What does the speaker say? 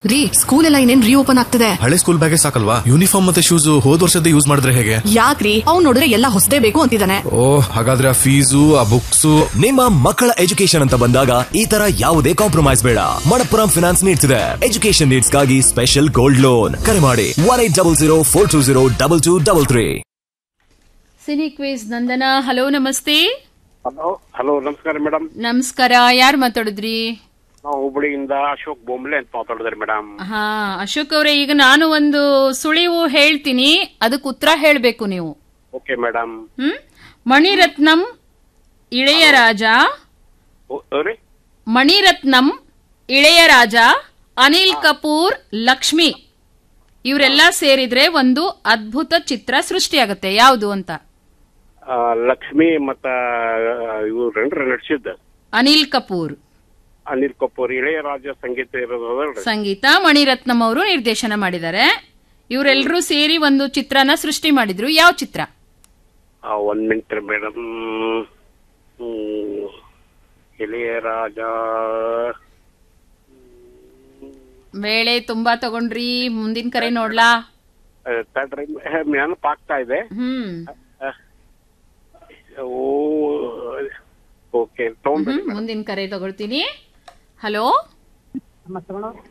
ರೀ ಸ್ಕೂಲ್ ಎಲ್ಲ ಇನ್ನೇನ್ ರೀಓಪನ್ ಆಗ್ತದೆ ಹಳೆ ಸ್ಕೂಲ್ ಬ್ಯಾಗೇ ಸಾಕಲ್ವಾ ಯೂನಿಫಾರ್ಮ್ ಮತ್ತೆ ಶೂಸ್ ಹೋದ್ ವರ್ಷದ ಯೂಸ್ ಮಾಡಿದ್ರೆ ಹೇಗೆ ಯಾಕ್ರಿ ಅವ್ನ್ ನೋಡಿದ್ರೆ ಎಲ್ಲ ಹೊಸದೇ ಬೇಕು ಅಂತಿದ್ದಾನೆ ಓ ಹಾಗಾದ್ರೆ ಆ ಫೀಸು ಆ ಬುಕ್ಸ್ ನಿಮ್ಮ ಮಕ್ಕಳ ಎಜುಕೇಶನ್ ಅಂತ ಬಂದಾಗ ಈ ತರ ಯಾವುದೇ ಕಾಂಪ್ರಮೈಸ್ ಬೇಡ ಮಣಪ್ಪುರಂ ಫಿನಾನ್ಸ್ ನೀಡ್ತಿದೆ ಎಜುಕೇಶನ್ ನೀಡ್ಸ್ ಗಾಗಿ ಸ್ಪೆಷಲ್ ಗೋಲ್ಡ್ ಲೋನ್ ಕರೆ ಮಾಡಿ one eight double zero four two zero double two double three cine quiz Nandana hello ನಮಸ್ತೆ ಹಲೋ ಹಲೋ ನಮಸ್ಕಾರ ಮೇಡಮ್ ನಮಸ್ಕಾರ ಯಾರು ಮಾತಾಡಿದ್ರಿ ನಾವು ಹುಬ್ಬಳ್ಳಿಯಿಂದ ಅಶೋಕ್ ಬೊಂಬ್ಲೆ ಅಂತ ಮಾತಾಡಿದ್ರಿ ಮೇಡಮ್ ಹಾ ಅಶೋಕ್ ಅವರೇ ಈಗ ನಾನು ಒಂದು ಸುಳಿವು ಹೇಳ್ತೀನಿ ಅದಕ್ಕೆ ಉತ್ತರ ಹೇಳಬೇಕು ನೀವು ಓಕೆ ಮೇಡಮ್ ಹ್ಮ್ ಮಣಿರತ್ನಂ ಇಳೆಯರಾಜ ರೀ ಮಣಿರತ್ನಂ ಇಳೆಯರಾಜ ಅನಿಲ್ ಕಪೂರ್ ಲಕ್ಷ್ಮಿ ಇವರೆಲ್ಲ ಸೇರಿದ್ರೆ ಒಂದು ಅದ್ಭುತ ಚಿತ್ರ ಸೃಷ್ಟಿಯಾಗುತ್ತೆ ಯಾವುದು ಅಂತ ಆ, ಲಕ್ಷ್ಮಿ ಮತ್ತ ಇವ್ರೇನ್ರಿ ನಡ್ಸಿದ್ದ ಅನಿಲ್ ಕಪೂರ್ ಅನಿಲ್ ಕಪೂರ್ ಇಳೆಯರಾಜ ಸಂಗೀತ ಇರೋದು ಅದಲ್ರಿ ಸಂಗೀತ ಮಣಿರತ್ನಂ ಅವರು ನಿರ್ದೇಶನ ಮಾಡಿದ್ದಾರೆ ಇವರೆಲ್ಲರೂ ಸೇರಿ ಒಂದು ಚಿತ್ರನ ಸೃಷ್ಟಿ ಮಾಡಿದ್ರು ಯಾವ ಚಿತ್ರ ಆ, ಒಂದ್ ಮಿನಿಟ್ ಮೇಡಮ್ ಇಳೆಯರಾಜ ಬೇಳೆ ತುಂಬಾ ತಗೊಂಡ್ರಿ ಮುಂದಿನ ಕರೆ ನೋಡ್ಲಾ ಆ, ತಡ್ರಿ ನೆನಪಾಗ್ತಾ ಇದೆ ಹ್ಮ್ ಓ ಓಕೆ ತಗೊಂಡ್ರಿ ಹ್ಮ್ ಮುಂದಿನ ಕರೆ ತಗೊಳ್ತೀನಿ ಹಲೋ